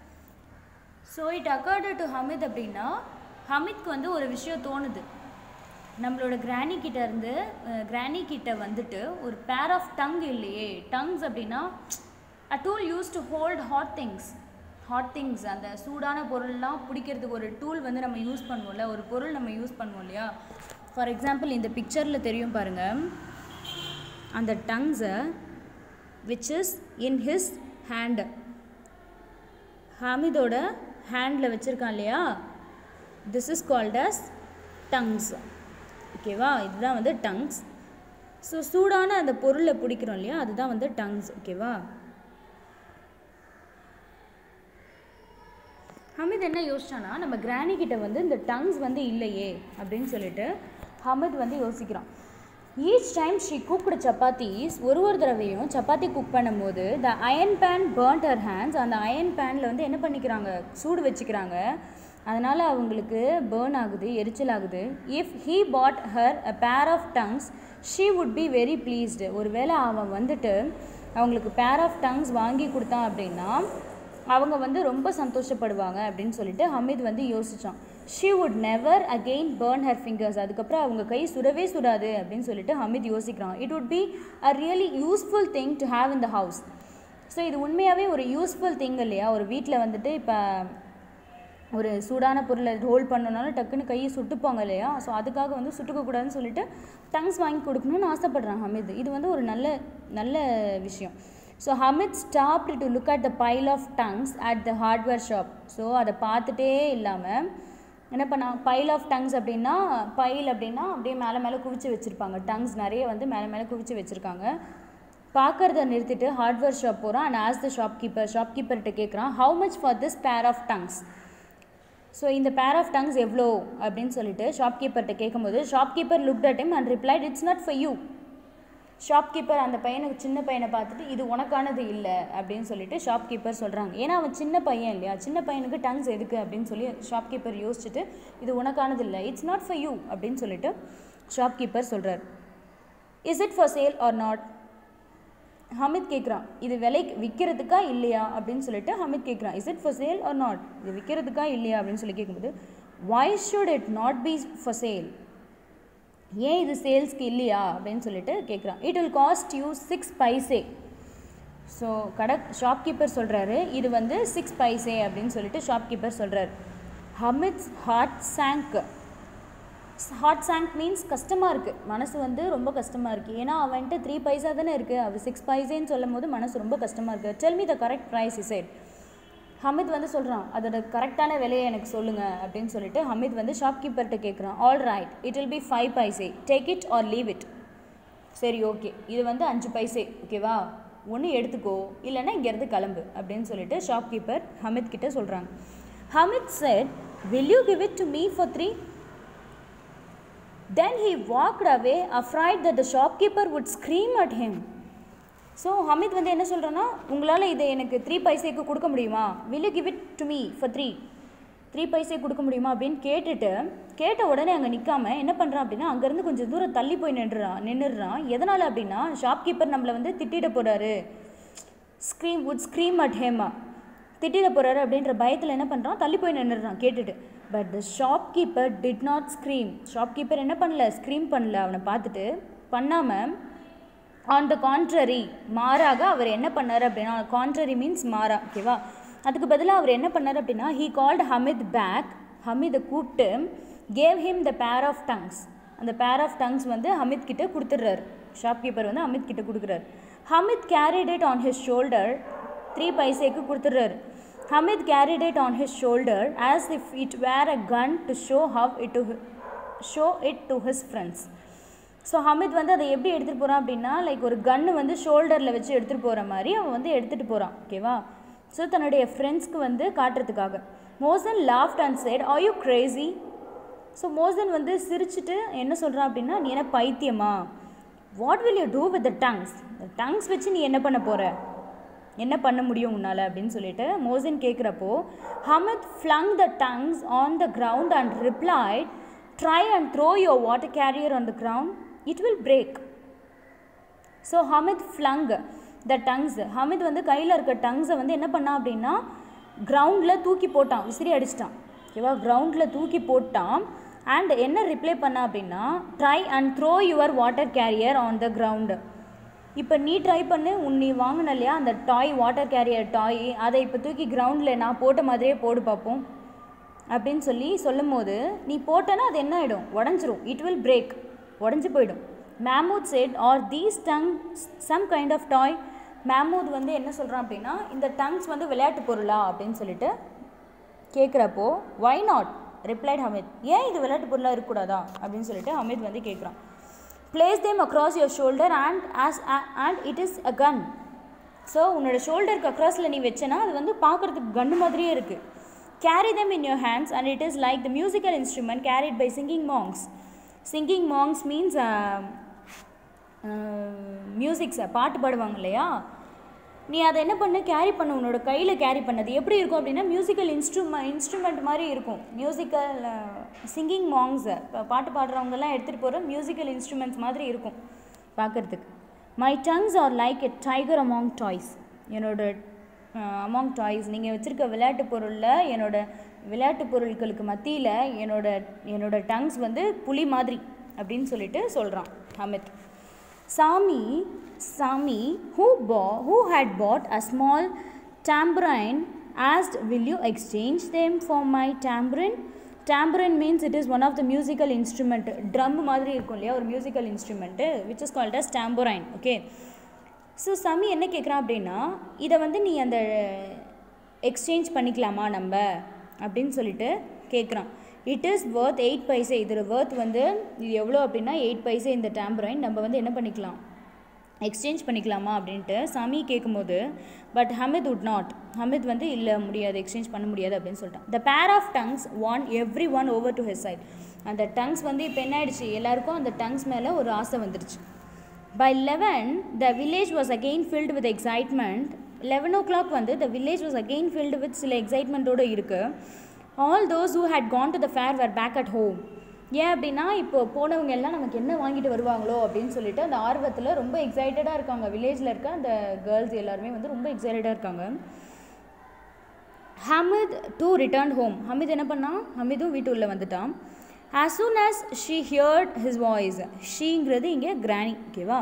so it occurred to Hamid அப்படின்னா ஹமித்க்கு வந்து ஒரு விஷயம் தோணுது நம்மளோட கிராணி கிட்ட இருந்து கிராணி கிட்ட வந்துட்டு ஒரு பேர் ஆஃப் டங் இல்லையே டங்ஸ் அப்படின்னா a tool use to hold hot things hot things அந்த சூடான பொருள்லாம் பிடிக்கிறதுக்கு ஒரு டூல் வந்து நம்ம யூஸ் பண்ணுவோம்ல ஒரு பொருள் நம்ம யூஸ் பண்ணுவோம் இல்லையா ஃபார் எக்ஸாம்பிள் இந்த பிக்சரில் தெரியும் பாருங்கள் அந்த டங்ஸை which is in his hand ஹாமிதோட ஹேண்டில் வச்சுருக்கான் இல்லையா this is called as tongs ஓகேவா இதுதான் வந்து டங்ஸ் ஸோ சூடான அந்த பொருளை பிடிக்கிறோம் இல்லையா அதுதான் வந்து டங்ஸ் ஓகேவா ஹமித் என்ன யோசிச்சானா நம்ம கிராணி கிட்ட வந்து இந்த டங்ஸ் வந்து இல்லையே அப்படின்னு சொல்லிட்டு ஹமித் வந்து யோசிக்கிறான் each time she cooked chapatis ஒரு ஒரு தடவையும் சப்பாத்தி குக் பண்ணும்போது the iron pan burnt her hands அந்த அயன் பேனில் வந்து என்ன பண்ணிக்கிறாங்க சூடு வச்சுக்கிறாங்க அதனால் அவங்களுக்கு பேர்ன் ஆகுது எரிச்சல் ஆகுது if he bought her a pair of tongs she would be very pleased ஒருவேளை அவன் வந்துட்டு அவங்களுக்கு பேர் ஆஃப் டங்ஸ் வாங்கி கொடுத்தான் அப்படின்னா அவங்க வந்து ரொம்ப சந்தோஷப்படுவாங்க அப்படின்னு சொல்லிட்டு ஹமீத் வந்து யோசித்தான் she would never again burn her fingers அதுக்கப்புறம் அவங்க கை சுடவே சுடாது அப்படின்னு சொல்லிட்டு ஹமீத் யோசிக்கிறான் it would be a really useful thing to have in the house so இது உண்மையாகவே ஒரு யூஸ்ஃபுல் திங் இல்லையா ஒரு வீட்டில் வந்துட்டு இப்போ ஒரு சூடான பொருளை ஹோல்ட் பண்ணனாலும் டக்குன்னு கையை சுட்டுப்பாங்க இல்லையா ஸோ அதுக்காக வந்து சுட்டுக்கக்கூடாதுன்னு சொல்லிட்டு டங்ஸ் வாங்கி கொடுக்கணும்னு ஆசைப்படுறான் ஹமீத் இது வந்து ஒரு நல்ல நல்ல விஷயம் so Hamid stopped to look at the pile of tongs at the hardware shop so அதை பார்த்துட்டே இல்லாமல் என்ன பண்ணா பைல் ஆஃப் டங்ஸ் அப்படின்னா பைல் அப்படின்னா அப்படியே மேலே மேலே குவிச்சு வச்சுருப்பாங்க டங்ஸ் நிறைய வந்து மேலே மேலே குவிச்சு வச்சுருக்காங்க பார்க்குறத நிறுத்திட்டு ஹார்ட்வேர் ஷாப் போகிறான் அண்ட் ஆஸ் த ஷாப் கீப்பர் ஷாப் கீப்பர்கிட்ட கேட்குறான் how much for this pair of tongs so இந்த பேர் ஆஃப் டங்ஸ் எவ்வளோ அப்படின்னு சொல்லிட்டு ஷாப் கீப்பர்கிட்ட கேட்கும்போது shopkeeper look at him அண்ட் replied it's not for you shopkeeper அந்த பையனுக்கு சின்ன பையனை பார்த்துட்டு இது உனக்கானது இல்லை அப்படின்னு சொல்லிட்டு ஷாப்கீப்பர் சொல்கிறாங்க ஏன்னா அவன் சின்ன பையன் இல்லையா சின்ன பையனுக்கு டங்ஸ் எதுக்கு அப்படின்னு சொல்லி ஷாப்கீப்பர் யோசிச்சுட்டு இது உனக்கானது இல்லை இட்ஸ் நாட் ஃபார் யூ அப்படின்னு சொல்லிட்டு ஷாப்கீப்பர் சொல்கிறார் is it for sale or not Hamid கேட்குறான் இது விலைக்கு விற்கிறதுக்கா இல்லையா அப்படின்னு சொல்லிட்டு ஹமித் கேட்குறான் is it for sale or not இது விற்கிறதுக்கா இல்லையா அப்படின்னு சொல்லி கேட்கும்போது why should it not be for sale ஏன் இது சேல்ஸ்க்கு இல்லையா அப்படின்னு சொல்லிட்டு கேட்குறான் it will cost you six paise so கடை ஷாப்கீப்பர் சொல்கிறாரு இது வந்து சிக்ஸ் பைசே அப்படின்னு சொல்லிட்டு ஷாப்கீப்பர் சொல்கிறாரு Hamid's heart sank heart sank means கஷ்டமாக இருக்குது மனசு வந்து ரொம்ப கஷ்டமாக இருக்குது ஏன்னா அவன்கிட்ட த்ரீ பைசா தானே இருக்குது அவர் சிக்ஸ் பைசேன்னு சொல்லும் போது மனசு ரொம்ப கஷ்டமாக இருக்குது tell me the correct price he said Hamid வந்து சொல்கிறான் அதோட கரெக்டான விலையை எனக்கு சொல்லுங்கள் அப்படின்னு சொல்லிட்டு ஹமித் வந்து ஷாப்கீப்பர்கிட்ட கேட்குறான் all right it will be five paise take it or leave it சரி ஓகே இது வந்து அஞ்சு பைசே ஓகேவா ஒன்று எடுத்துக்கோ இல்லைன்னா இங்கேருந்து கிளம்பு அப்படின்னு சொல்லிட்டு ஷாப்கீப்பர் ஹமித் கிட்ட சொல்கிறாங்க Hamid said will you give it to me for three Then he walked away, afraid that the shopkeeper would scream at him. So Hamid வந்து என்ன சொல்கிறேன்னா உங்களால் இதை எனக்கு த்ரீ பைசேக்கு கொடுக்க முடியுமா will you give it to me for three three paise கொடுக்க முடியுமா அப்படின்னு கேட்டுட்டு கேட்ட உடனே அங்கே நிற்காம என்ன பண்ணுறான் அப்படின்னா அங்கேருந்து கொஞ்சம் தூரம் தள்ளி போய் நின்றுறான் நின்றுறான் எதனால் அப்படின்னா ஷாப்கீப்பர் நம்மளை வந்து திட்டிட போகிறாரு scream would scream at him திட்டிட போகிறாரு அப்படின்ற பயத்தில் என்ன பண்ணுறான் தள்ளி போய் நின்றுறான் கேட்டுட்டு but the shopkeeper did not scream shopkeeper என்ன பண்ணல ஸ்க்ரீம் பண்ணல அவனை பார்த்துட்டு பண்ணாமல் ஆன் த கான்ட்ரரி மாறாக அவர் என்ன பண்ணார் அப்படின்னா கான்ட்ரரி மீன்ஸ் மாறா ஓகேவா அதுக்கு பதிலாக அவர் என்ன பண்ணார் அப்படின்னா ஹீ கால்டு ஹமித் பேக் ஹமிதை கூப்பிட்டு gave him the pair of tongues அந்த பேர் ஆஃப் டங்ஸ் வந்து ஹமித் கிட்ட கொடுத்துட்றாரு ஷாப்கீப்பர் வந்து ஹமித் கிட்ட கொடுக்குறாரு Hamid carried it on his shoulder three பைசேக்கு கொடுத்துட்றாரு Hamid carried it on his shoulder as if it were a gun to show how it to show it to his friends so Hamid வந்து அதை எப்படி எடுத்துகிட்டு போகிறான் அப்படின்னா லைக் ஒரு கன்று வந்து ஷோல்டரில் வச்சு எடுத்துகிட்டு போகிற மாதிரி அவன் வந்து எடுத்துகிட்டு போகிறான் ஓகேவா ஸோ தன்னுடைய ஃப்ரெண்ட்ஸ்க்கு வந்து காட்டுறதுக்காக Mohsin laughed and said are you crazy so Mohsin வந்து சிரிச்சிட்டு என்ன சொல்கிறான் அப்படின்னா நீ என்ன பைத்தியமா what will you do with the tongs tongs வச்சு நீ என்ன பண்ண போகிற என்ன பண்ண முடியும் உன்னால் அப்படின்னு சொல்லிட்டு மோசன் கேட்குறப்போ Hamid flung the tongs on the ground and replied try and throw your water carrier on the ground it will break so Hamid flung the tongs Hamid வந்து கையில் இருக்க டங்ஸை வந்து என்ன பண்ணான் அப்படின்னா கிரவுண்டில் தூக்கி போட்டான் விசிறி அடிச்சிட்டான் ஓகேவா கிரவுண்டில் தூக்கி போட்டான் அண்ட் என்ன ரிப்ளை பண்ணா அப்படின்னா try and throw your water carrier on the ground இப்போ நீ ட்ரை பண்ணு உன் நீ வாங்கின இல்லையா அந்த டாய் வாட்டர் கேரியர் டாய் அதை இப்போ தூக்கி கிரவுண்டில் நான் போட்ட மாதிரியே போடு பார்ப்போம் அப்படின்னு சொல்லி சொல்லும் போது நீ போட்டனா அது என்ன ஆகிடும் உடஞ்சிரும் இட் வில் பிரேக் உடஞ்சி போயிடும் Mahmood said are these tong some kind of toy Mahmood வந்து என்ன சொல்கிறான் அப்படின்னா இந்த டங்ஸ் வந்து விளையாட்டு பொருளா அப்படின்னு சொல்லிட்டு கேட்குறப்போ ஒய் நாட் ரிப்ளைட் ஹமித் ஏன் இது விளையாட்டு பொருளாக இருக்கக்கூடாதா அப்படின்னு சொல்லிட்டு ஹமித் வந்து கேட்குறான் place them across your shoulder and as and it is a gun so உன்னோட ஷோல்டருக்கு அக்ராஸில் நீ வச்சனா அது வந்து பார்க்குறதுக்கு கன்று மாதிரியே இருக்குது carry them in your hands and it is like the musical instrument carried by singing monks singing monks means மியூசிக்ஸை பாட்டு பாடுவாங்க இல்லையா நீ அதை என்ன பண்ண கேரி பண்ண உன்னோட கையில் கேரி பண்ணது எப்படி இருக்கும் அப்படின்னா மியூசிக்கல் இன்ஸ்ட்ருமெண்ட் இன்ஸ்ட்ருமெண்ட் மாதிரி இருக்கும் மியூசிக்கல் சிங்கிங் மாங்ஸை இப்போ பாட்டு பாடுறவங்கெல்லாம் எடுத்துகிட்டு போகிற மியூசிக்கல் இன்ஸ்ட்ருமெண்ட்ஸ் மாதிரி இருக்கும் பார்க்குறதுக்கு my tongs are like a tiger among toys என்னோட அமாங் டாய்ஸ் நீங்கள் வச்சுருக்க விளையாட்டு பொருளில் என்னோட விளையாட்டு பொருட்களுக்கு மத்தியில் என்னோட என்னோட டங்ஸ் வந்து புலி மாதிரி அப்படின்னு சொல்லிட்டு சொல்கிறான் அமித் சாமி சாமி ஹூ பா who had bought a small tambourine asked will you exchange them for my tambourine tambourine means it is one of the musical instrument drum மாதிரி இருக்கும் இல்லையா ஒரு musical instrument which is called as tambourine okay so Sami என்ன கேட்குறான் அப்படின்னா இதை வந்து நீ அந்த எக்ஸ்சேஞ்ச் பண்ணிக்கலாமா நம்ம அப்படின்னு சொல்லிட்டு கேட்குறான் it is worth eight paise இதோட ஒர்த் வந்து இது எவ்வளோ அப்படின்னா எயிட் பைசே இந்த டேம்பரைன் நம்ம வந்து என்ன பண்ணிக்கலாம் எக்ஸ்சேஞ்ச் பண்ணிக்கலாமா அப்படின்ட்டு சாமி கேட்கும்போது but Hamid would not Hamid வந்து இல்லை முடியாது எக்ஸ்சேஞ்ச் பண்ண முடியாது அப்படின்னு சொல்லிட்டான் the pair of tongs won everyone over to his side அந்த டங்ஸ் வந்து இப்போ என்ன ஆயிடுச்சு எல்லாருக்கும் அந்த டங்ஸ் மேலே ஒரு ஆசை வந்துடுச்சு by eleven the village was again filled with excitement eleven o'clock வந்து the village was again filled with சில எக்ஸைட்மெண்ட்டோடு இருக்குது all those who had gone to the fair were back at home ஏன் அப்படின்னா இப்போ போனவங்க எல்லாம் நமக்கு என்ன வாங்கிட்டு வருவாங்களோ அப்படின்னு சொல்லிட்டு அந்த ஆர்வத்தில் ரொம்ப எக்ஸைட்டடாக இருக்காங்க வில்லேஜில் இருக்க அந்த கேர்ள்ஸ் எல்லாருமே வந்து ரொம்ப எக்ஸைட்டடாக இருக்காங்க Hamid too return home Hamid என்ன பண்ணான் ஹமிதும் வீட்டு உள்ளே வந்துட்டான் as soon as she heard his voice ஷீங்கிறது இங்கே கிராணி ஓகேவா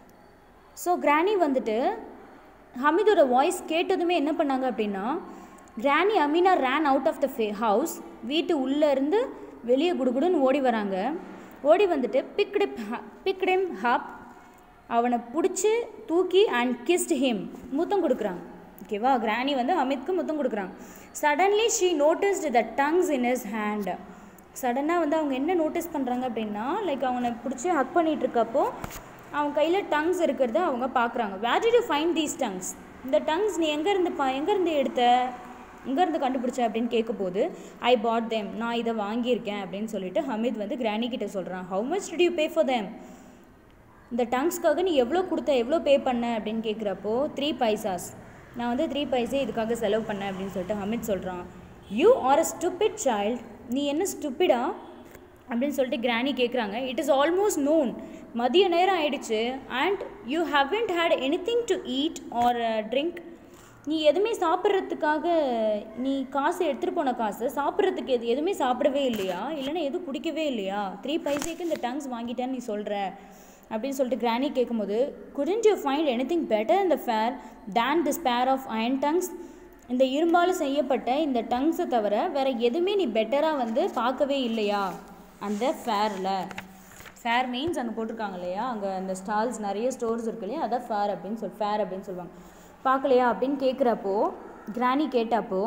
ஸோ கிராணி வந்துட்டு ஹமீதோட வாய்ஸ் கேட்டதுமே என்ன பண்ணாங்க அப்படின்னா granny Amina ran out of the ஃபே ஹவுஸ் வீட்டு உள்ளே இருந்து வெளியே குடுகுடுன்னு ஓடி வராங்க ஓடி வந்துட்டு பிக்டிப் பிக்டிம் ஹப் அவனை பிடிச்சி தூக்கி அண்ட் கிஸ்ட் ஹிம் முத்தம் கொடுக்குறாங்க ஓகேவா கிராணி வந்து அமித்க்கு முத்தம் கொடுக்குறாங்க suddenly she noticed the tongs in his hand சடனாக வந்து அவங்க என்ன நோட்டீஸ் பண்ணுறாங்க அப்படின்னா லைக் அவனை பிடிச்சி ஹக் பண்ணிட்டு இருக்கப்போ அவன் கையில் டங்ஸ் இருக்கிறத அவங்க பார்க்குறாங்க where did you find these tongs இந்த டங்ஸ் நீ எங்கேருந்து பா எங்கேருந்து எடுத்த எங்கேருந்து கண்டுபிடிச்ச அப்படின்னு கேட்கும்போது ஐ பாட் தேம் நான் இதை வாங்கியிருக்கேன் அப்படின்னு சொல்லிட்டு ஹமீத் வந்து கிராணி கிட்ட சொல்கிறான் how much did you pay for them இந்த டங்ஸ்க்காக நீ எவ்வளோ கொடுத்த எவ்வளோ பே பண்ண அப்படின்னு கேட்குறப்போ த்ரீ பைசாஸ் நான் வந்து த்ரீ பைசே இதுக்காக செலவு பண்ணேன் அப்படின்னு சொல்லிட்டு ஹமித் சொல்கிறான் you are a stupid child நீ என்ன ஸ்டூப்பிடா அப்படின்னு சொல்லிட்டு கிராணி கேட்குறாங்க இட் இஸ் ஆல்மோஸ்ட் நோன் மதிய நேரம் ஆயிடுச்சு and you haven't had anything to eat or drink நீ எதுவுமே சாப்பிட்றதுக்காக நீ காசு எடுத்துகிட்டு போன காசு சாப்பிட்றதுக்கு எது எதுவுமே சாப்பிடவே இல்லையா இல்லைன்னா எதுவும் குடிக்கவே இல்லையா த்ரீ பைசேக்கு இந்த டங்ஸ் வாங்கிட்டேன்னு நீ சொல்கிற அப்படின்னு சொல்லிட்டு கிராணி கேட்கும்போது couldn't you find anything better இந்த fair than this pair of iron tongs இந்த இரும்பால் செய்யப்பட்ட இந்த டங்ஸை தவிர வேறு எதுவுமே நீ பெட்டராக வந்து பார்க்கவே இல்லையா அந்த ஃபேரில் ஃபேர் மீன்ஸ் அங்கே போட்டிருக்காங்க இல்லையா அங்கே அந்த ஸ்டால்ஸ் நிறைய ஸ்டோர்ஸ் இருக்கு இல்லையா அதான் ஃபேர் அப்படின்னு சொல் ஃபேர் அப்படின்னு சொல்லுவாங்க பார்க்கலையா அப்படின்னு கேட்குறப்போ கிராணி கேட்டப்போ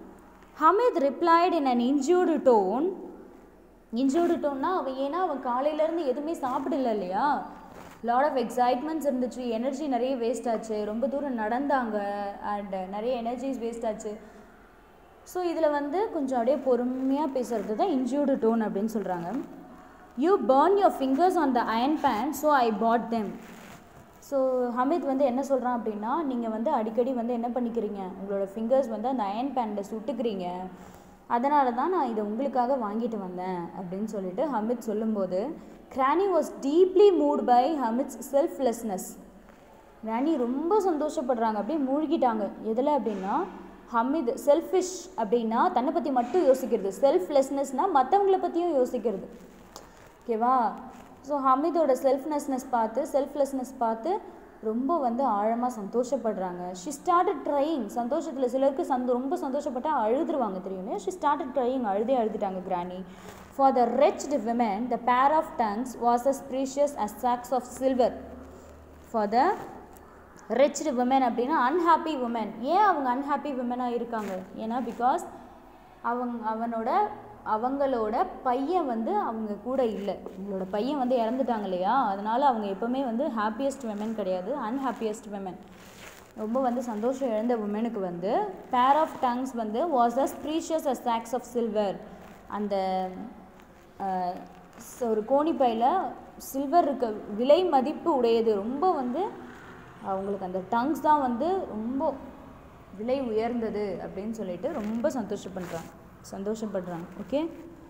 Hamid replied in an injured tone injured டோன்னா அவன் ஏன்னா அவன் காலையிலேருந்து எதுவுமே சாப்பிடல இல்லையா லாட் ஆஃப் எக்ஸைட்மெண்ட்ஸ் இருந்துச்சு எனர்ஜி நிறைய வேஸ்ட் ஆச்சு ரொம்ப தூரம் நடந்தாங்க அண்ட் நிறைய எனர்ஜிஸ் வேஸ்ட் ஆச்சு ஸோ இதில் வந்து கொஞ்சம் அப்படியே பொறுமையாக பேசுகிறது தான் இன்ஜூர்டு டோன் அப்படின்னு சொல்கிறாங்க you burn your fingers on the iron pan so I bought them so Hamid வந்து என்ன சொல்கிறான் அப்படின்னா நீங்கள் வந்து அடிக்கடி வந்து என்ன பண்ணிக்கிறீங்க உங்களோட ஃபிங்கர்ஸ் வந்து அந்த அயன் பேனில் சுட்டுக்கிறீங்க அதனால தான் நான் இதை உங்களுக்காக வாங்கிட்டு வந்தேன் அப்படின்னு சொல்லிட்டு ஹமித் சொல்லும்போது granny was deeply moved by Hamid's selflessness granny ரொம்ப சந்தோஷப்படுறாங்க அப்படியே மூழ்கிட்டாங்க எதில் அப்படின்னா ஹமித் செல்ஃபிஷ் அப்படின்னா தன்னை பற்றி மட்டும் யோசிக்கிறது செல்ஃப்லெஸ்னஸ்னால் மற்றவங்கள பற்றியும் யோசிக்கிறது ஓகேவா ஸோ ஹமீதோட செல்ஃப்னஸ்னஸ் பார்த்து செல்ஃப்லெஸ்னஸ் பார்த்து ரொம்ப வந்து ஆழமாக சந்தோஷப்படுறாங்க ஷி ஸ்டார்டட் ட்ரையிங் சந்தோஷத்தில் சிலருக்கு சந்தோ ரொம்ப சந்தோஷப்பட்டா அழுதுருவாங்க தெரியும் ஷி ஸ்டார்டட் ட்ரையிங் அழுதே அழுதுட்டாங்க granny for the wretched women the pair of tongs was as precious as sacks of silver for the wretched women அப்படின்னா அன்ஹாப்பி உமன் ஏன் அவங்க அன்ஹாப்பி விமனாக இருக்காங்க ஏன்னா பிகாஸ் அவங்க அவனோட அவங்களோட பையன் வந்து அவங்க கூட இல்லை அவங்களோட பையன் வந்து இறந்துட்டாங்க இல்லையா அதனால் அவங்க எப்போவுமே வந்து ஹாப்பியஸ்ட் விமன் கிடையாது அன்ஹாப்பியஸ்ட் விமன் ரொம்ப வந்து சந்தோஷம் இழந்த உமனுக்கு வந்து பேர் ஆஃப் டங்ஸ் வந்து was as precious as sacks of silver அந்த அஹ், ச- ஒரு கோணிப்பையில் சில்வர் இருக்க விலை மதிப்பு உடையது ரொம்ப வந்து அவங்களுக்கு அந்த டங்ஸ் தான் வந்து ரொம்ப விலை உயர்ந்தது அப்படின்னு சொல்லிட்டு ரொம்ப சந்தோஷப்படுறாங்க சந்தோஷப்படுறாங்க okay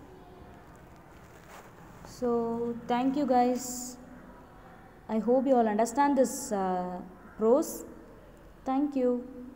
so thank you guys I hope you all understand this prose thank you